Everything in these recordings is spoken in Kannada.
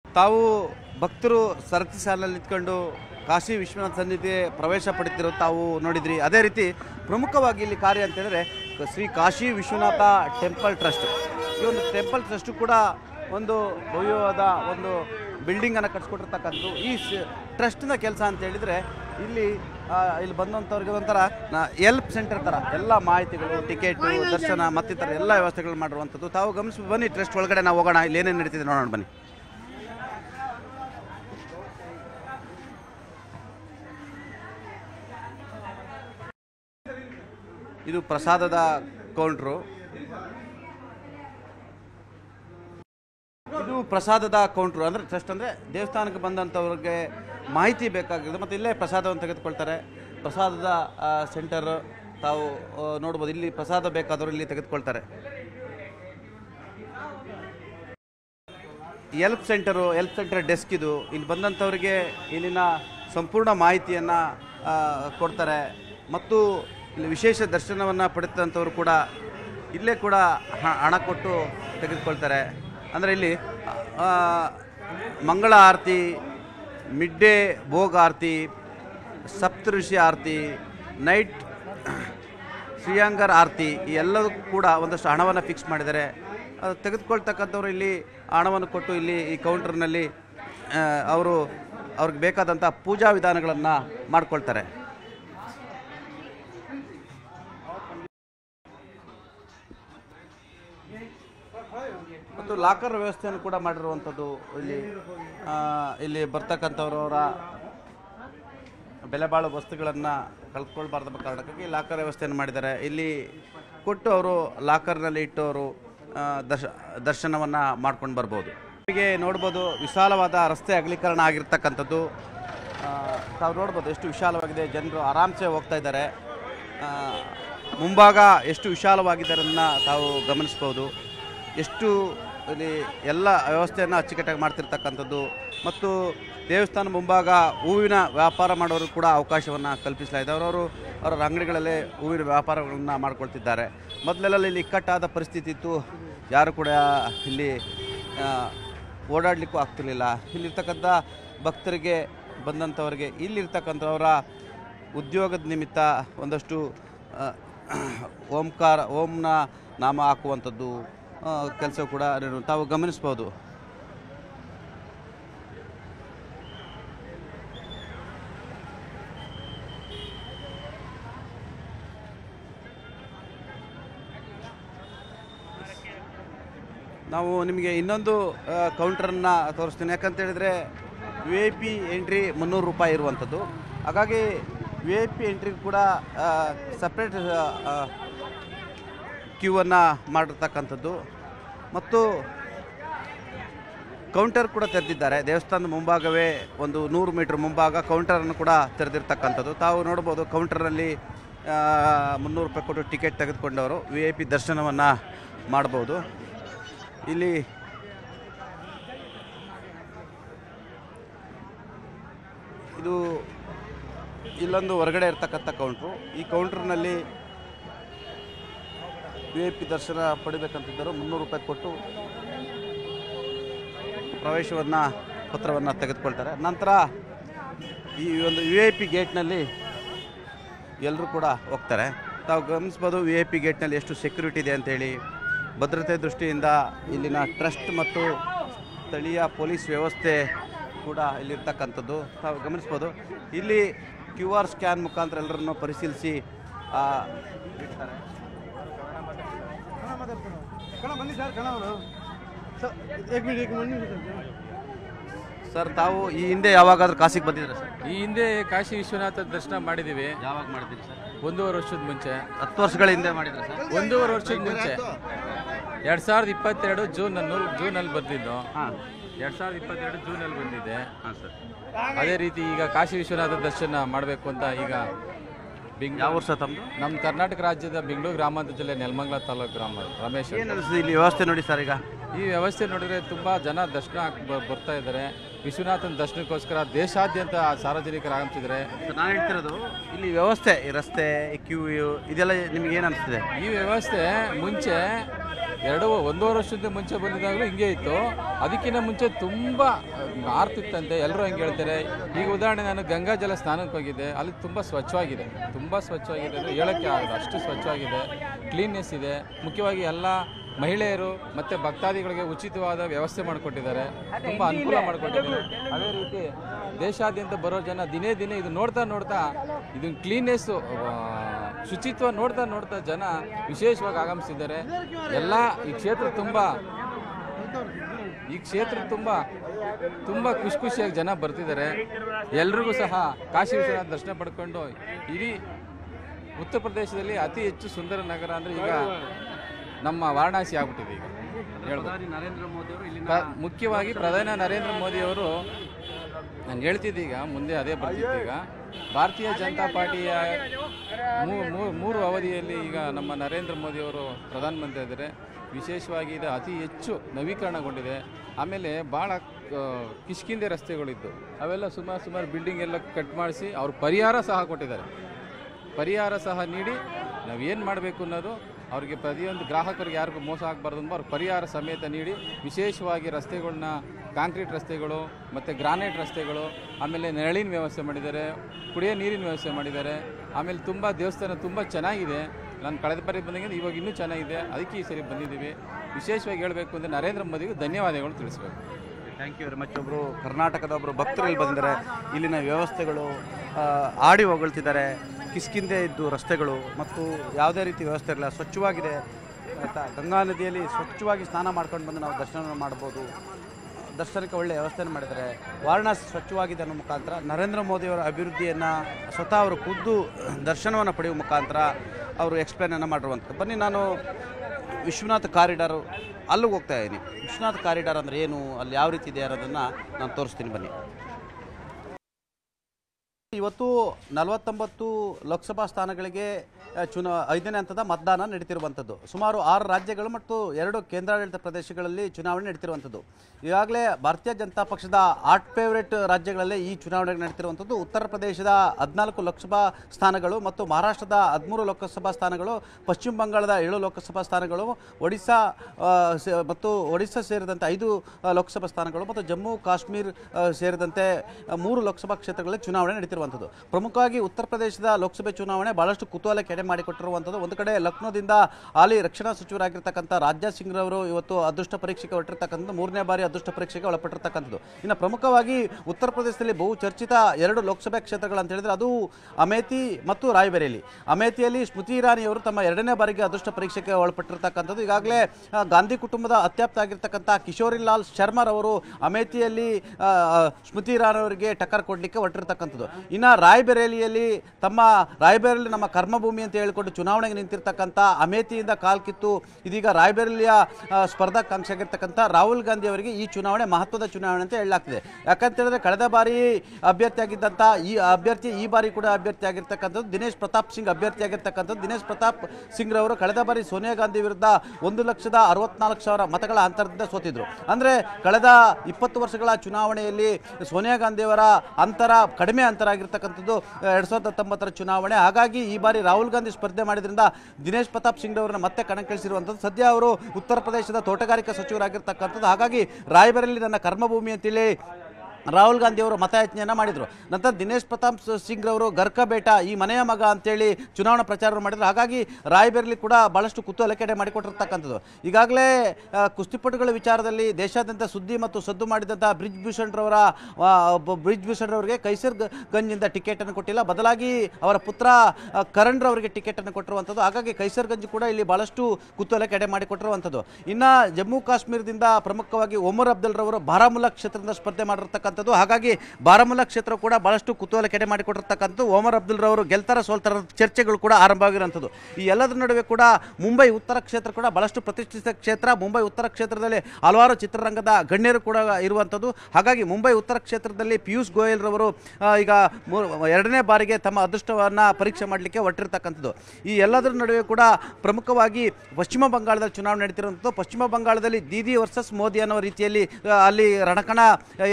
ತಾವು ಭಕ್ತರು ಸರತಿ ಸಾಲಲ್ಲಿ ನಿಂತ್ಕೊಂಡು ಕಾಶಿ ವಿಶ್ವನಾಥ ಸನ್ನಿಧಿಗೆ ಪ್ರವೇಶ ಪಡಿತಿರೋ ತಾವು ನೋಡಿದ್ರಿ ಅದೇ ರೀತಿ ಪ್ರಮುಖವಾಗಿ ಇಲ್ಲಿ ಕಾರ್ಯ ಅಂತ ಹೇಳಿದ್ರೆ ಶ್ರೀ ಕಾಶಿ ವಿಶ್ವನಾಥ ಟೆಂಪಲ್ ಟ್ರಸ್ಟ್ ಈ ಒಂದು ಟೆಂಪಲ್ ಟ್ರಸ್ಟು ಕೂಡ ಒಂದು ಭವ್ಯವಾದ ಒಂದು ಬಿಲ್ಡಿಂಗನ್ನು ಕಟ್ಸ್ಕೊಟ್ಟಿರ್ತಕ್ಕಂಥದ್ದು ಈ ಟ್ರಸ್ಟ್ನ ಕೆಲಸ ಅಂತ ಹೇಳಿದರೆ ಇಲ್ಲಿ ಆ, ಇಲ್ಲಿ ಬಂದಂಥವ್ರಿಗೆ ಒಂಥರ ಎಲ್ಪ್ ಸೆಂಟರ್ ಥರ ಎಲ್ಲ ಮಾಹಿತಿಗಳು ಟಿಕೆಟು ದರ್ಶನ ಮತ್ತಿತರ ಎಲ್ಲ ವ್ಯವಸ್ಥೆಗಳು ಮಾಡಿರುವಂಥದ್ದು ತಾವು ಗಮನಿಸಿ ಬನ್ನಿ ಟ್ರಸ್ಟ್ ಒಳಗಡೆ ನಾವು ಹೋಗೋಣ ಇಲ್ಲಿ ಏನೇನು ನಡೀತಿದೆ ನೋಡೋಣ ಬನ್ನಿ ಇದು ಪ್ರಸಾದದ ಕೌಂಟ್ರು ಇದು ಪ್ರಸಾದದ ಕೌಂಟ್ರು ಅಂದರೆ ಟ್ರಸ್ಟ್ ಅಂದರೆ ದೇವಸ್ಥಾನಕ್ಕೆ ಬಂದಂಥವ್ರಿಗೆ ಮಾಹಿತಿ ಬೇಕಾಗಿದೆ ಮತ್ತು ಇಲ್ಲೇ ಪ್ರಸಾದವನ್ನು ತೆಗೆದುಕೊಳ್ತಾರೆ ಪ್ರಸಾದದ ಸೆಂಟರ್ ತಾವು ಆ, ನೋಡ್ಬೋದು ಇಲ್ಲಿ ಪ್ರಸಾದ ಬೇಕಾದವರು ಇಲ್ಲಿ ತೆಗೆದುಕೊಳ್ತಾರೆ help center help center desk ಇದು ಇಲ್ಲಿ ಬಂದಂಥವರಿಗೆ ಇಲ್ಲಿನ ಸಂಪೂರ್ಣ ಮಾಹಿತಿಯನ್ನು ಕೊಡ್ತಾರೆ ಮತ್ತು ಇಲ್ಲಿ ವಿಶೇಷ ದರ್ಶನವನ್ನು ಪಡೆದಂಥವ್ರು ಕೂಡ ಇಲ್ಲೇ ಕೂಡ ಹ- ಹಣ ಕೊಟ್ಟು ತೆಗೆದುಕೊಳ್ತಾರೆ ಅಂದರೆ ಇಲ್ಲಿ ಆ, ಮಂಗಳ ಆರತಿ ಮಿಡ್ ಡೇ ಭೋಗ ಆರತಿ ಸಪ್ತಋಷಿ ಆರತಿ ನೈಟ್ ಶ್ರೀಯಂಗರ್ ಆರತಿ ಈ ಎಲ್ಲದಕ್ಕೂ ಕೂಡ ಒಂದಷ್ಟು ಹಣವನ್ನು ಫಿಕ್ಸ್ ಮಾಡಿದ್ದಾರೆ ಅದು ತೆಗೆದುಕೊಳ್ತಕ್ಕಂಥವ್ರು ಇಲ್ಲಿ ಹಣವನ್ನು ಕೊಟ್ಟು ಇಲ್ಲಿ ಈ ಕೌಂಟರ್ನಲ್ಲಿ ಆ, ಅವರು ಅವ್ರಿಗೆ ಬೇಕಾದಂಥ ಪೂಜಾ ವಿಧಾನಗಳನ್ನು ಮಾಡ್ಕೊಳ್ತಾರೆ ಮತ್ತು ಲಾಕರ್ ವ್ಯವಸ್ಥೆಯನ್ನು ಕೂಡ ಮಾಡಿರುವಂಥದ್ದು ಇಲ್ಲಿ ಆ, ಇಲ್ಲಿ ಬರ್ತಕ್ಕಂಥವ್ರವರ ಬೆಲೆ ಬಾಳೋ ವಸ್ತುಗಳನ್ನು ಕಳ್ಕೊಳ್ಬಾರ್ದು ಎಂಬ ಕಾರಣಕ್ಕಾಗಿ ಲಾಕರ್ ವ್ಯವಸ್ಥೆಯನ್ನು ಮಾಡಿದ್ದಾರೆ ಇಲ್ಲಿ ಕೊಟ್ಟು ಅವರು ಲಾಕರ್ನಲ್ಲಿ ಇಟ್ಟು ಅವರು ಆ, ದರ್ಶ ದರ್ಶನವನ್ನು ಮಾಡ್ಕೊಂಡು ಬರ್ಬೋದು ಹೀಗೆ ನೋಡ್ಬೋದು ವಿಶಾಲವಾದ ರಸ್ತೆ ಅಗಲೀಕರಣ ಆಗಿರ್ತಕ್ಕಂಥದ್ದು ಆ, ತಾವು ನೋಡ್ಬೋದು ಎಷ್ಟು ವಿಶಾಲವಾಗಿದೆ ಜನರು ಆರಾಮ್ಸೆ ಹೋಗ್ತಾ ಇದ್ದಾರೆ ಆ, ಮುಂಭಾಗ ಎಷ್ಟು ವಿಶಾಲವಾಗಿದ್ದಾರನ್ನ ತಾವು ಗಮನಿಸ್ಬೋದು ಎಷ್ಟು ಇಲ್ಲಿ ಎಲ್ಲ ವ್ಯವಸ್ಥೆಯನ್ನು ಅಚ್ಚುಕಟ್ಟಾಗಿ ಮಾಡ್ತಿರ್ತಕ್ಕಂಥದ್ದು ಮತ್ತು ದೇವಸ್ಥಾನ ಮುಂಭಾಗ ಹೂವಿನ ವ್ಯಾಪಾರ ಮಾಡೋರು ಕೂಡ ಅವಕಾಶವನ್ನು ಕಲ್ಪಿಸಲಾಗಿದೆ ಅವರವರು ಅವರ ಅಂಗಡಿಗಳಲ್ಲೇ ಹೂವಿನ ವ್ಯಾಪಾರಗಳನ್ನು ಮಾಡ್ಕೊಳ್ತಿದ್ದಾರೆ ಮೊದಲೆಲ್ಲ ಇಲ್ಲಿ ಇಕ್ಕಟ್ಟಾದ ಪರಿಸ್ಥಿತಿ ಇತ್ತು ಯಾರು ಕೂಡ ಇಲ್ಲಿ ಆ, ಓಡಾಡಲಿಕ್ಕೂ ಆಗ್ತಿರ್ಲಿಲ್ಲ ಇಲ್ಲಿರ್ತಕ್ಕಂಥ ಭಕ್ತರಿಗೆ ಬಂದಂಥವರಿಗೆ ಇಲ್ಲಿರ್ತಕ್ಕಂಥವರ ಉದ್ಯೋಗದ ನಿಮಿತ್ತ ಒಂದಷ್ಟು ಆ, ಓಂಕಾರ ಓಂನ ನಾಮ ಹಾಕುವಂಥದ್ದು ಕೆಲಸ ಕೂಡ ನಡೆಯುತ್ತೆ. ತಾವು ಗಮನಿಸ್ಬೋದು ನಾವು ನಿಮಗೆ ಇನ್ನೊಂದು ಕೌಂಟರನ್ನು ತೋರಿಸ್ತೀನಿ ಯಾಕಂತ ಹೇಳಿದರೆ ವಿ ಐ ಪಿ ಎಂಟ್ರಿ ಮುನ್ನೂರು ರೂಪಾಯಿ ಇರುವಂಥದ್ದು ಹಾಗಾಗಿ ವಿ ಐ ಪಿ ಎಂಟ್ರಿ ಕೂಡ ಸಪ್ರೇಟ್ ಕ್ಯೂವನ್ನು ಮಾಡಿರ್ತಕ್ಕಂಥದ್ದು ಮತ್ತು ಕೌಂಟರ್ ಕೂಡ ತೆರೆದಿದ್ದಾರೆ ದೇವಸ್ಥಾನದ ಮುಂಭಾಗವೇ ಒಂದು ನೂರು ಮೀಟರ್ ಮುಂಭಾಗ ಕೌಂಟರನ್ನು ಕೂಡ ತೆರೆದಿರ್ತಕ್ಕಂಥದ್ದು ತಾವು ನೋಡ್ಬೋದು ಕೌಂಟರಲ್ಲಿ ಮುನ್ನೂರು ರೂಪಾಯಿ ಕೊಟ್ಟು ಟಿಕೆಟ್ ತೆಗೆದುಕೊಂಡವರು ವಿ ಐ ಪಿ ದರ್ಶನವನ್ನು ಮಾಡ್ಬೋದು ಇಲ್ಲಿ ಇದು ಇಲ್ಲೊಂದು ಹೊರಗಡೆ ಇರ್ತಕ್ಕಂಥ ಕೌಂಟ್ರು ಈ ಕೌಂಟ್ರ್ನಲ್ಲಿ ವಿ ಐ ಪಿ ದರ್ಶನ ಪಡಿಬೇಕಂತಿದ್ದರು ಮುನ್ನೂರು ರೂಪಾಯಿ ಕೊಟ್ಟು ಪ್ರವೇಶವನ್ನು ಪತ್ರವನ್ನು ತೆಗೆದುಕೊಳ್ತಾರೆ ನಂತರ ಈ ಒಂದು ವಿ ಐ ಪಿ ಗೇಟ್ನಲ್ಲಿ ಎಲ್ಲರೂ ಕೂಡ ಹೋಗ್ತಾರೆ ತಾವು ಗಮನಿಸ್ಬೋದು ವಿ ಐ ಪಿ ಗೇಟ್ನಲ್ಲಿ ಎಷ್ಟು ಸೆಕ್ಯೂರಿಟಿ ಇದೆ ಅಂತೇಳಿ ಭದ್ರತೆ ದೃಷ್ಟಿಯಿಂದ ಇಲ್ಲಿನ ಟ್ರಸ್ಟ್ ಮತ್ತು ಸ್ಥಳೀಯ ಪೊಲೀಸ್ ವ್ಯವಸ್ಥೆ ಕೂಡ ಇಲ್ಲಿರ್ತಕ್ಕಂಥದ್ದು ತಾವು ಗಮನಿಸ್ಬೋದು ಇಲ್ಲಿ ಕ್ಯೂ ಆರ್ ಸ್ಕ್ಯಾನ್ ಮುಖಾಂತರ ಎಲ್ಲರನ್ನು ಪರಿಶೀಲಿಸಿ ಆ, ಬಿಡ್ತಾರೆ ಸರ್ ತಾವು ಈ ಹಿಂದೆ ಯಾವಾಗಾದ್ರೂ ಕಾಸಿಗೆ ಬಂದಿದ್ದೀರಾ ಸರ್ ಈ ಹಿಂದೆ ಕಾಶಿ ವಿಶ್ವನಾಥ ದರ್ಶನ ಮಾಡಿದ್ದೀವಿ ಯಾವಾಗ ಮಾಡಿದ್ದೀರಿ ಸರ್ ಒಂದೂವರೆ ವರ್ಷದ ಮುಂಚೆ ಹತ್ತು ವರ್ಷಗಳ ಹಿಂದೆ ಮಾಡಿದ್ರೆ ಸರ್ ಒಂದೂವರೆ ವರ್ಷದ ಮುಂಚೆ ಎರಡು ಸಾವಿರದ ಇಪ್ಪತ್ತೆರಡು ಜೂನ್ ನೂರು ಜೂನಲ್ಲಿ ಬಂದಿದ್ದು ಹಾಂ ಎರಡು ಸಾವಿರದ ಇಪ್ಪತ್ತೆರಡು ಜೂನಲ್ಲಿ ಬಂದಿದ್ದೆ ಹಾಂ ಸರ್ ಅದೇ ರೀತಿ ಈಗ ಕಾಶಿ ವಿಶ್ವನಾಥ ದರ್ಶನ ಮಾಡಬೇಕು ಅಂತ ಈಗ ಬೆಂಗ್ ಯಾವ ವರ್ಷ ತಮ್ಮದು ನಮ್ಮ ಕರ್ನಾಟಕ ರಾಜ್ಯದ ಬೆಂಗಳೂರು ಗ್ರಾಮಾಂತರ ಜಿಲ್ಲೆ ನೆಲಮಂಗಲ ತಾಲೂಕು ಗ್ರಾಮ ರಮೇಶ್ ಅಂತ. ಏನು ಅನಿಸ್ತದೆ ಇಲ್ಲಿ ವ್ಯವಸ್ಥೆ ನೋಡಿ ಸರ್ ಈಗ ಈ ವ್ಯವಸ್ಥೆ ನೋಡಿದ್ರೆ ತುಂಬ ಜನ ದರ್ಶನ ಆಗ್- ಬ- ಬರ್ತಾ ಇದ್ದಾರೆ ವಿಶ್ವನಾಥನ ದರ್ಶನಕ್ಕೋಸ್ಕರ ದೇಶಾದ್ಯಂತ ಸಾರ್ವಜನಿಕರು ಆಗಮಿಸಿದ್ದಾರೆ ಸರ್ ನಾನು ಹೇಳ್ತಿರೋದು ಇಲ್ಲಿ ವ್ಯವಸ್ಥೆ ಈ ರಸ್ತೆ ಈ ಕ್ಯೂ ಇದೆಲ್ಲ ನಿಮ್ಗೆ ಏನು ಅನಿಸ್ತಿದೆ ಈ ವ್ಯವಸ್ಥೆ ಮುಂಚೆ ಎರಡು ಒಂದೂವರೆ ವರ್ಷದ ಮುಂಚೆ ಬಂದಿದ್ದಾಗಲೂ ಹಿಂಗೆ ಇತ್ತು ಅದಕ್ಕಿಂತ ಮುಂಚೆ ತುಂಬ ಆರ್ತಿತ್ತಂತೆ ಎಲ್ಲರೂ ಹಂಗೆ ಹೇಳ್ತಾರೆ ಈಗ ಉದಾಹರಣೆ ನಾನು ಗಂಗಾ ಜಲ ಸ್ನಾನಕ್ಕೆ ಹೋಗಿದ್ದೆ ಅಲ್ಲಿ ತುಂಬ ಸ್ವಚ್ಛವಾಗಿದೆ ತುಂಬ ಸ್ವಚ್ಛವಾಗಿದೆ ಅಂದರೆ ಹೇಳೋಕ್ಕೆ ಆಗದು ಅಷ್ಟು ಸ್ವಚ್ಛವಾಗಿದೆ ಕ್ಲೀನ್ನೆಸ್ ಇದೆ ಮುಖ್ಯವಾಗಿ ಎಲ್ಲ ಮಹಿಳೆಯರು ಮತ್ತು ಭಕ್ತಾದಿಗಳಿಗೆ ಉಚಿತವಾದ ವ್ಯವಸ್ಥೆ ಮಾಡಿಕೊಟ್ಟಿದ್ದಾರೆ ತುಂಬ ಅನುಕೂಲ ಮಾಡಿಕೊಟ್ಟಿದ್ದಾರೆ ಅದೇ ರೀತಿ ದೇಶಾದ್ಯಂತ ಬರೋ ಜನ ದಿನೇ ದಿನೇ ಇದು ನೋಡ್ತಾ ನೋಡ್ತಾ ಇದನ್ನ ಕ್ಲೀನ್ನೆಸ್ಸು ಶುಚಿತ್ವ ನೋಡ್ತಾ ನೋಡ್ತಾ ಜನ ವಿಶೇಷವಾಗಿ ಆಗಮಿಸಿದ್ದಾರೆ ಎಲ್ಲ ಈ ಕ್ಷೇತ್ರ ತುಂಬ ಈ ಕ್ಷೇತ್ರ ತುಂಬ ತುಂಬ ಖುಷಿ ಖುಷಿಯಾಗಿ ಜನ ಬರ್ತಿದ್ದಾರೆ ಎಲ್ರಿಗೂ ಸಹ ಕಾಶಿ ವಿಶ್ವನಾಥ ದರ್ಶನ ಪಡ್ಕೊಂಡು ಇಡೀ ಉತ್ತರ ಪ್ರದೇಶದಲ್ಲಿ ಅತಿ ಹೆಚ್ಚು ಸುಂದರ ನಗರ ಅಂದರೆ ಈಗ ನಮ್ಮ ವಾರಣಾಸಿ ಆಗ್ಬಿಟ್ಟಿದೆ ಈಗ ಹೇಳ್ಬೋದು ನರೇಂದ್ರ ಮೋದಿ ಅವರು ಇಲ್ಲಿನ ಪ್ರ- ಮುಖ್ಯವಾಗಿ ಪ್ರಧಾನಿ ನರೇಂದ್ರ ಮೋದಿಯವರು ನಾನು ಹೇಳ್ತಿದ್ದೀಗ ಮುಂದೆ ಅದೇ ಬರ್ತಿತ್ತು ಈಗ ಭಾರತೀಯ ಜನತಾ ಪಾರ್ಟಿಯ ಮೂ- ಮೂ- ಮೂರು ಅವಧಿಯಲ್ಲಿ ಈಗ ನಮ್ಮ ನರೇಂದ್ರ ಮೋದಿಯವರು ಪ್ರಧಾನಮಂತ್ರಿ ಇದ್ದಾರೆ ವಿಶೇಷವಾಗಿ ಇದು ಅತಿ ಹೆಚ್ಚು ನವೀಕರಣಗೊಂಡಿದೆ ಆಮೇಲೆ ಭಾಳ ಕಿಷ್ಕಿಂದೆ ರಸ್ತೆಗಳಿದ್ದು ಅವೆಲ್ಲ ಸುಮಾರು ಸುಮಾರು ಬಿಲ್ಡಿಂಗ್ ಎಲ್ಲ ಕಟ್ ಮಾಡಿಸಿ ಅವ್ರು ಪರಿಹಾರ ಸಹ ಕೊಟ್ಟಿದ್ದಾರೆ ಪರಿಹಾರ ಸಹ ನೀಡಿ ನಾವು ಏನು ಮಾಡಬೇಕು ಅನ್ನೋದು ಅವ್ರಿಗೆ ಪ್ರತಿಯೊಂದು ಗ್ರಾಹಕರಿಗೆ ಯಾರಿಗೂ ಮೋಸ ಆಗಬಾರ್ದು ಅಂತ ಅವ್ರು ಪರಿಹಾರ ಸಮೇತ ನೀಡಿ ವಿಶೇಷವಾಗಿ ರಸ್ತೆಗಳನ್ನ ಕಾಂಕ್ರೀಟ್ ರಸ್ತೆಗಳು ಮತ್ತು ಗ್ರಾನೈಟ್ ರಸ್ತೆಗಳು ಆಮೇಲೆ ನೆರಳಿನ ವ್ಯವಸ್ಥೆ ಮಾಡಿದ್ದಾರೆ ಕುಡಿಯೋ ನೀರಿನ ವ್ಯವಸ್ಥೆ ಮಾಡಿದ್ದಾರೆ ಆಮೇಲೆ ತುಂಬ ದೇವಸ್ಥಾನ ತುಂಬ ಚೆನ್ನಾಗಿದೆ ನಾನು ಕಳೆದ ಬಾರಿ ಬಂದಂಗೆ ಇವಾಗ ಇನ್ನೂ ಚೆನ್ನಾಗಿದೆ ಅದಕ್ಕೆ ಈ ಸರಿ ಬಂದಿದ್ದೀವಿ ವಿಶೇಷವಾಗಿ ಹೇಳಬೇಕು ಅಂದರೆ ನರೇಂದ್ರ ಮೋದಿಗೂ ಧನ್ಯವಾದಗಳು ತಿಳಿಸ್ಬೇಕು ಥ್ಯಾಂಕ್ ಯು ವೆರಿ ಮಚ್ ಒಬ್ಬರು ಕರ್ನಾಟಕದ ಒಬ್ಬರು ಭಕ್ತರು ಇಲ್ಲಿ ಬಂದಿದ್ದಾರೆ ಇಲ್ಲಿನ ವ್ಯವಸ್ಥೆಗಳು ಆ, ಆಡಿ ಹೊಗಳ್ತಿದ್ದಾರೆ ಕಿಸ್ಕಿಂದೆ ಇದ್ದು ರಸ್ತೆಗಳು ಮತ್ತು ಯಾವುದೇ ರೀತಿ ವ್ಯವಸ್ಥೆ ಇರಲಿಲ್ಲ ಸ್ವಚ್ಛವಾಗಿದೆ ಆಯಿತಾ ಗಂಗಾ ನದಿಯಲ್ಲಿ ಸ್ವಚ್ಛವಾಗಿ ಸ್ನಾನ ಮಾಡ್ಕೊಂಡು ಬಂದು ನಾವು ದರ್ಶನ ಮಾಡ್ಬೋದು ದರ್ಶನಕ್ಕೆ ಒಳ್ಳೆಯ ವ್ಯವಸ್ಥೆಯನ್ನು ಮಾಡಿದ್ದಾರೆ ವಾರಣಾಸಿ ಸ್ವಚ್ಛವಾಗಿದೆ ಅನ್ನೋ ಮುಖಾಂತರ ನರೇಂದ್ರ ಮೋದಿಯವರ ಅಭಿವೃದ್ಧಿಯನ್ನು ಸ್ವತಃ ಅವರು ಖುದ್ದು ದರ್ಶನವನ್ನು ಪಡೆಯುವ ಮುಖಾಂತರ ಅವರು ಎಕ್ಸ್ಪ್ಲೇನನ್ನು ಮಾಡಿರುವಂಥದ್ದು ಬನ್ನಿ ನಾನು ವಿಶ್ವನಾಥ ಕಾರಿಡಾರು ಅಲ್ಲಿಗೆ ಹೋಗ್ತಾ ಇದ್ದೀನಿ ವಿಶ್ವನಾಥ ಕಾರಿಡಾರ್ ಅಂದರೆ ಏನು ಅಲ್ಲಿ ಯಾವ ರೀತಿ ಇದೆ ಅನ್ನೋದನ್ನು ನಾನು ತೋರಿಸ್ತೀನಿ ಬನ್ನಿ ಇವತ್ತು ನಲವತ್ತೊಂಬತ್ತು ಲೋಕಸಭಾ ಸ್ಥಾನಗಳಿಗೆ ಆ, ಚುನಾ ಐದನೇ ಹಂತದ ಮತದಾನ ನಡೀತಿರುವಂಥದ್ದು ಸುಮಾರು ಆರು ರಾಜ್ಯಗಳು ಮತ್ತು ಎರಡು ಕೇಂದ್ರಾಡಳಿತ ಪ್ರದೇಶಗಳಲ್ಲಿ ಚುನಾವಣೆ ನಡೀತಿರುವಂಥದ್ದು ಈಗಾಗಲೇ ಭಾರತೀಯ ಜನತಾ ಪಕ್ಷದ ಆಟ್ ಫೇವ್ರೇಟ್ ರಾಜ್ಯಗಳಲ್ಲೇ ಈ ಚುನಾವಣೆ ನಡೀತಿರುವಂಥದ್ದು ಉತ್ತರ ಪ್ರದೇಶದ ಹದಿನಾಲ್ಕು ಲೋಕಸಭಾ ಸ್ಥಾನಗಳು ಮತ್ತು ಮಹಾರಾಷ್ಟ್ರದ ಹದಿಮೂರು ಲೋಕಸಭಾ ಸ್ಥಾನಗಳು ಪಶ್ಚಿಮ ಬಂಗಾಳದ ಏಳು ಲೋಕಸಭಾ ಸ್ಥಾನಗಳು ಒಡಿಶಾ ಆ, ಸೇ- ಮತ್ತು ಒಡಿಶಾ ಸೇರಿದಂತೆ ಐದು ಆ, ಲೋಕಸಭಾ ಸ್ಥಾನಗಳು ಮತ್ತು ಜಮ್ಮು ಕಾಶ್ಮೀರ್ ಆ, ಸೇರಿದಂತೆ ಆ, ಮೂರು ಲೋಕಸಭಾ ಕ್ಷೇತ್ರಗಳಲ್ಲಿ ಚುನಾವಣೆ ನಡೀತಿರುವಂಥದ್ದು ಪ್ರಮುಖವಾಗಿ ಉತ್ತರ ಪ್ರದೇಶದ ಲೋಕಸಭೆ ಚುನಾವಣೆ ಬಹಳಷ್ಟು ಕುತೂಹಲಕ್ಕೆ ಎಡೆ ಮಾಡಿಕೊಟ್ಟಿರುವಂಥದ್ದು ಒಂದು ಕಡೆ ಲಕ್ನೋದಿಂದ ಹಾಲಿ ರಕ್ಷಣಾ ಸಚಿವರಾಗಿರ್ತಕ್ಕಂಥ ರಾಜನಾಥ್ ಸಿಂಗ್ ರವರು ಇವತ್ತು ಅದೃಷ್ಟ ಪರೀಕ್ಷೆಗೆ ಹೊರಟಿರ್ತಕ್ಕಂಥದ್ದು ಮೂರನೇ ಬಾರಿ ಅದೃಷ್ಟ ಪರೀಕ್ಷೆಗೆ ಒಳಪಟ್ಟಿರ್ತಕ್ಕಂಥದ್ದು ಇನ್ನು ಪ್ರಮುಖವಾಗಿ ಉತ್ತರ ಪ್ರದೇಶದಲ್ಲಿ ಬಹು ಚರ್ಚಿತ ಎರಡು ಲೋಕಸಭೆ ಕ್ಷೇತ್ರಗಳು ಅಂತ ಹೇಳಿದ್ರೆ ಅದು ಅಮೇಥಿ ಮತ್ತು ರಾಯ್ಬರೇಲಿ ಅಮೇಥಿಯಲ್ಲಿ ಸ್ಮೃತಿ ಇರಾನಿ ಅವರು ತಮ್ಮ ಎರಡನೇ ಬಾರಿಗೆ ಅದೃಷ್ಟ ಪರೀಕ್ಷೆಗೆ ಒಳಪಟ್ಟಿರ್ತಕ್ಕಂಥದ್ದು ಈಗಾಗಲೇ ಆ, ಗಾಂಧಿ ಕುಟುಂಬದ ಅತ್ಯಾಪ್ತ ಆಗಿರ್ತಕ್ಕಂಥ ಕಿಶೋರಿಲಾಲ್ ಶರ್ಮರ್ ಅವರು ಅಮೇಥಿಯಲ್ಲಿ ಆ, ಸ್ಮೃತಿ ಇರಾನಿ ಅವರಿಗೆ ಟಕ್ಕರ್ ಕೊಡಲಿಕ್ಕೆ ಹೊರಟಿರ್ತಕ್ಕಂಥದ್ದು ಇನ್ನು ರಾಯ್ಬರೇಲಿಯಲ್ಲಿ ತಮ್ಮ ರಾಯ್ಬರೇಲಿ ನಮ್ಮ ಕರ್ಮಭೂಮಿ ಅಂತ ಹೇಳಿಕೊಂಡು ಚುನಾವಣೆಗೆ ನಿಂತಿರ್ತಕ್ಕಂಥ ಅಮೇಥಿಯಿಂದ ಕಾಲ್ ಕಿತ್ತು ಇದೀಗ ರಾಯ್ಬರೇಲಿಯ ಆ, ಸ್ಪರ್ಧಾಕಾಂಕ್ಷಿ ಆಗಿರ್ತಕ್ಕಂಥ ರಾಹುಲ್ ಗಾಂಧಿ ಅವರಿಗೆ ಈ ಚುನಾವಣೆ ಮಹತ್ವದ ಚುನಾವಣೆ ಅಂತ ಹೇಳಲಾಗ್ತಿದೆ ಯಾಕಂತ ಹೇಳಿದ್ರೆ ಕಳೆದ ಬಾರಿ ಅಭ್ಯರ್ಥಿಯಾಗಿದ್ದಂಥ ಈ ಅಭ್ಯರ್ಥಿ ಈ ಬಾರಿ ಕೂಡ ಅಭ್ಯರ್ಥಿ ಆಗಿರ್ತಕ್ಕಂಥದ್ದು ದಿನೇಶ್ ಪ್ರತಾಪ್ ಸಿಂಗ್ ಅಭ್ಯರ್ಥಿ ಆಗಿರ್ತಕ್ಕಂಥದ್ದು ದಿನೇಶ್ ಪ್ರತಾಪ್ ಸಿಂಗ್ ರವರು ಕಳೆದ ಬಾರಿ ಸೋನಿಯಾ ಗಾಂಧಿ ವಿರುದ್ಧ ಒಂದು ಲಕ್ಷದ ಅರವತ್ನಾಲ್ಕು ಸಾವಿರ ಮತಗಳ ಅಂತರದಿಂದ ಸೋತಿದ್ರು ಅಂದ್ರೆ ಕಳೆದ ಇಪ್ಪತ್ತು ವರ್ಷಗಳ ಚುನಾವಣೆಯಲ್ಲಿ ಸೋನಿಯಾ ಗಾಂಧಿಯವರ ಅಂತರ ಕಡಿಮೆ ಅಂತರ ಆಗಿರ್ತಕ್ಕಂಥದ್ದು ಎರಡ್ ಸಾವಿರದ ಹತ್ತೊಂಬತ್ತರ ಚುನಾವಣೆ ಹಾಗಾಗಿ ಈ ಬಾರಿ ರಾಹುಲ್ ಗಾಂಧಿ ಸ್ಪರ್ಧೆ ಮಾಡಿದ್ರಿಂದ ದಿನೇಶ್ ಪ್ರತಾಪ್ ಸಿಂಗ್ ಅವರನ್ನ ಮತ್ತೆ ಕಣಕ್ಕಿಳಿಸಿರುವಂಥದ್ದು ಸದ್ಯ ಅವರು ಉತ್ತರ ಪ್ರದೇಶದ ತೋಟಗಾರಿಕಾ ಸಚಿವರಾಗಿರ್ತಕ್ಕಂಥದ್ದು ಹಾಗಾಗಿ ರಾಯಬರಲ್ಲಿ ನನ್ನ ಕರ್ಮಭೂಮಿ ಅಂತೇಳಿ ರಾಹುಲ್ ಗಾಂಧಿ ಅವರು ಮತಯಾಚನೆಯನ್ನು ಮಾಡಿದರು ನಂತರ ದಿನೇಶ್ ಪ್ರತಾಪ್ ಸಿಂಗ್ ರವರು ಗರ್ಕ ಬೇಟ ಈ ಮನೆಯ ಮಗ ಅಂತೇಳಿ ಚುನಾವಣಾ ಪ್ರಚಾರ ಮಾಡಿದ್ರು ಹಾಗಾಗಿ ರಾಯ್ಬೆರ್ಲಿ ಕೂಡ ಬಹಳಷ್ಟು ಕುತೂಹಲಕ್ಕೆ ಮಾಡಿಕೊಟ್ಟಿರ್ತಕ್ಕಂಥದ್ದು ಈಗಾಗಲೇ ಆ, ಕುಸ್ತಿಪಟುಗಳ ವಿಚಾರದಲ್ಲಿ ದೇಶಾದ್ಯಂತ ಸುದ್ದಿ ಮತ್ತು ಸದ್ದು ಮಾಡಿದಂಥ ಬ್ರಿಜ್ ಭೂಷಣ್ ರವರ ಆ, ಒಬ್ಬ ಬ್ರಿಜ್ ಭೂಷಣ್ ರವರಿಗೆ ಕೈಸರ್ ಗ- ಗಂಜಿಂದ ಟಿಕೆಟನ್ನು ಕೊಟ್ಟಿಲ್ಲ ಬದಲಾಗಿ ಅವರ ಪುತ್ರ ಆ, ಕರಣ್ ರವರಿಗೆ ಟಿಕೆಟನ್ನು ಕೊಟ್ಟಿರುವಂಥದ್ದು ಹಾಗಾಗಿ ಕೈಸರ್ ಗಂಜ್ ಕೂಡ ಇಲ್ಲಿ ಬಹಳಷ್ಟು ಕುತೂಹಲಕ್ಕೆ ಎಡೆ ಮಾಡಿಕೊಟ್ಟಿರುವಂಥದ್ದು ಇನ್ನು ಜಮ್ಮು ಕಾಶ್ಮೀರದಿಂದ ಪ್ರಮುಖವಾಗಿ ಒಮರ್ ಅಬ್ದುಲ್ ರವರು ಬಾರಾಮುಲ್ಲಾ ಕ್ಷೇತ್ರದಿಂದ ಸ್ಪರ್ಧೆ ಮಾಡಿರ್ತಕ್ಕಂಥದ್ದು ಹಾಗಾಗಿ ಬಾರಾಮುಲ್ಲಾ ಕ್ಷೇತ್ರ ಕೂಡ ಬಹಳಷ್ಟು ಕುತೂಹಲಕ್ಕೆ ಎಡೆ ಮಾಡಿಕೊಟ್ಟಿರ್ತಕ್ಕಂಥದ್ದು ಒಮರ್ ಅಬ್ದುಲ್ ರವರು ಗೆಲ್ತಾರ ಸೋಲ್ತಾರ ಚರ್ಚೆಗಳು ಕೂಡ ಆರಂಭವಾಗಿರುವಂಥದ್ದು ಈ ಎಲ್ಲದರ ನಡುವೆ ಕೂಡ ಮುಂಬೈ ಉತ್ತರ ಕ್ಷೇತ್ರ ಕೂಡ ಬಹಳಷ್ಟು ಪ್ರತಿಷ್ಠಿತ ಕ್ಷೇತ್ರ ಮುಂಬೈ ಉತ್ತರ ಕ್ಷೇತ್ರದಲ್ಲಿ ಹಲವಾರು ಚಿತ್ರರಂಗದ ಗಣ್ಯರು ಕೂಡ ಇರುವಂಥದ್ದು ಹಾಗಾಗಿ ಮುಂಬೈ ಉತ್ತರ ಕ್ಷೇತ್ರದಲ್ಲಿ ಪಿಯೂಷ್ ಗೋಯಲ್ ರವರು ಆ, ಈಗ ಮೂ- ಎರಡನೇ ಬಾರಿಗೆ ತಮ್ಮ ಅದೃಷ್ಟವನ್ನು ಪರೀಕ್ಷೆ ಮಾಡಲಿಕ್ಕೆ ಹೊರಟಿರ್ತಕ್ಕಂಥದ್ದು ಈ ಎಲ್ಲದರ ನಡುವೆ ಕೂಡ ಪ್ರಮುಖವಾಗಿ ಪಶ್ಚಿಮ ಬಂಗಾಳದಲ್ಲಿ ಚುನಾವಣೆ ನಡೀತಿರುವಂಥದ್ದು ಪಶ್ಚಿಮ ಬಂಗಾಳದಲ್ಲಿ ದೀದಿ ವರ್ಸಸ್ ಮೋದಿ ಅನ್ನೋ ರೀತಿಯಲ್ಲಿ ಆ, ಅಲ್ಲಿ ರಣಕಣ ಏರ್ಪಟ್ಟಿರ್ತಕ್ಕಂಥ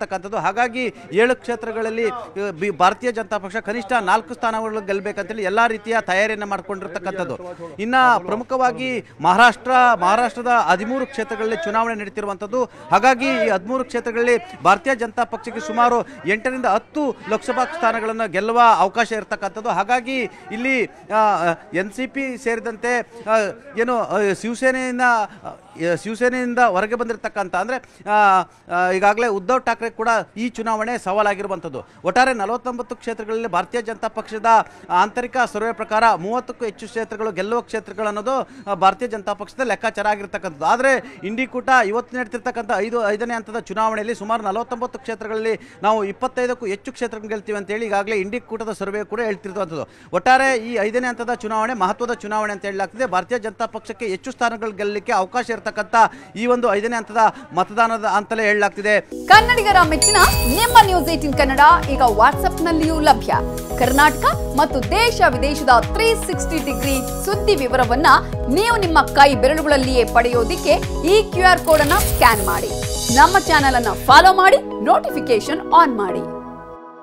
ಇರ್ತಕ್ಕಂಥದ್ದು ಹಾಗಾಗಿ ಏಳು ಕ್ಷೇತ್ರಗಳಲ್ಲಿ ಆ, ಬಿ- ಭಾರತೀಯ ಜನತಾ ಪಕ್ಷ ಕನಿಷ್ಠ ನಾಲ್ಕು ಸ್ಥಾನಗಳು ಗೆಲ್ಲಬೇಕಂತೇಳಿ ಎಲ್ಲ ರೀತಿಯ ತಯಾರಿಯನ್ನು ಮಾಡಿಕೊಂಡಿರ್ತಕ್ಕಂಥದ್ದು ಇನ್ನು ಪ್ರಮುಖವಾಗಿ ಮಹಾರಾಷ್ಟ್ರ ಮಹಾರಾಷ್ಟ್ರದ ಹದಿಮೂರು ಕ್ಷೇತ್ರಗಳಲ್ಲಿ ಚುನಾವಣೆ ನಡೀತಿರುವಂಥದ್ದು ಹಾಗಾಗಿ ಈ ಹದಿಮೂರು ಕ್ಷೇತ್ರಗಳಲ್ಲಿ ಭಾರತೀಯ ಜನತಾ ಪಕ್ಷಕ್ಕೆ ಸುಮಾರು ಎಂಟರಿಂದ ಹತ್ತು ಲೋಕಸಭಾ ಸ್ಥಾನಗಳನ್ನು ಗೆಲ್ಲುವ ಅವಕಾಶ ಇರತಕ್ಕಂಥದ್ದು ಹಾಗಾಗಿ ಇಲ್ಲಿ ಎನ್ ಸಿ ಪಿ ಸೇರಿದಂತೆ ಆ, ಏನು ಆ, ಶಿವಸೇನೆಯಿಂದ ಆ, ಶಿವಸೇನೆಯಿಂದ ಹೊರಗೆ ಬಂದಿರತಕ್ಕಂಥ ಅಂದರೆ ಈಗಾಗಲೇ ಉದ್ಧವ್ ಠಾಕ್ರೆ ಕೂಡ ಈ ಚುನಾವಣೆ ಸವಾಲಾಗಿರುವಂಥದ್ದು ಒಟ್ಟಾರೆ ನಲವತ್ತೊಂಬತ್ತು ಕ್ಷೇತ್ರಗಳಲ್ಲಿ ಭಾರತೀಯ ಜನತಾ ಪಕ್ಷದ ಆಂತರಿಕ ಸರ್ವೆ ಪ್ರಕಾರ ಮೂವತ್ತಕ್ಕೂ ಹೆಚ್ಚು ಕ್ಷೇತ್ರಗಳು ಗೆಲ್ಲುವ ಕ್ಷೇತ್ರಗಳು ಅನ್ನೋದು ಆ, ಭಾರತೀಯ ಜನತಾ ಪಕ್ಷದ ಲೆಕ್ಕಾಚಾರ ಆಗಿರ್ತಕ್ಕಂಥದ್ದು ಆದರೆ ಇಂಡಿ ಕೂಟ ಇವತ್ತು ನಡೀತಿರ್ತಕ್ಕಂಥ ಐದು ಐದನೇ ಹಂತದ ಚುನಾವಣೆಯಲ್ಲಿ ಸುಮಾರು ನಲವತ್ತೊಂಬತ್ತು ಕ್ಷೇತ್ರಗಳಲ್ಲಿ ನಾವು ಇಪ್ಪತ್ತೈದಕ್ಕೂ ಹೆಚ್ಚು ಕ್ಷೇತ್ರಗಳು ಗೆಲ್ತೀವಿ ಅಂತೇಳಿ ಈಗಾಗಲೇ ಇಂಡಿ ಕೂಟದ ಸರ್ವೆ ಕೂಡ ಹೇಳ್ತಿರುವಂಥದ್ದು ಒಟ್ಟಾರೆ ಈ ಐದನೇ ಹಂತದ ಚುನಾವಣೆ ಮಹತ್ವದ ಚುನಾವಣೆ ಅಂತ ಹೇಳಲಾಗ್ತದೆ ಭಾರತೀಯ ಜನತಾ ಪಕ್ಷಕ್ಕೆ ಹೆಚ್ಚು ಸ್ಥಾನಗಳು ಗೆಲ್ಲಲಿಕ್ಕೆ ಅವಕಾಶ ಇರತಕ್ಕಂಥ ಈ ಒಂದು ಐದನೇ ಹಂತದ ಮತದಾನದ ಅಂತಲೇ ಹೇಳಲಾಗ್ತಿದೆ ಕನ್ನಡಿಗರ ಮೆಚ್ಚಿನ ನಿಮ್ಮ ನ್ಯೂಸ್ ಏಟಿನ್ ಕನ್ನಡ ಈಗ ವಾಟ್ಸ್ಆಪ್ನಲ್ಲಿಯೂ ಲಭ್ಯ ಕರ್ನಾಟಕ ಮತ್ತು ದೇಶ ವಿದೇಶದ ತ್ರೀ ಸಿಕ್ಸ್ಟಿ ಡಿಗ್ರಿ ಸುದ್ದಿ ವಿವರವನ್ನ ನೀವು ನಿಮ್ಮ ಕೈ ಬೆರಳುಗಳಲ್ಲಿಯೇ ಪಡೆಯೋದಿಕ್ಕೆ ಈ ಕ್ಯೂ ಆರ್ ಕೋಡ್ ಅನ್ನ ಸ್ಕ್ಯಾನ್ ಮಾಡಿ ನಮ್ಮ ಚಾನೆಲ್ ಅನ್ನ ಫಾಲೋ ಮಾಡಿ ನೋಟಿಫಿಕೇಶನ್ ಆನ್ ಮಾಡಿ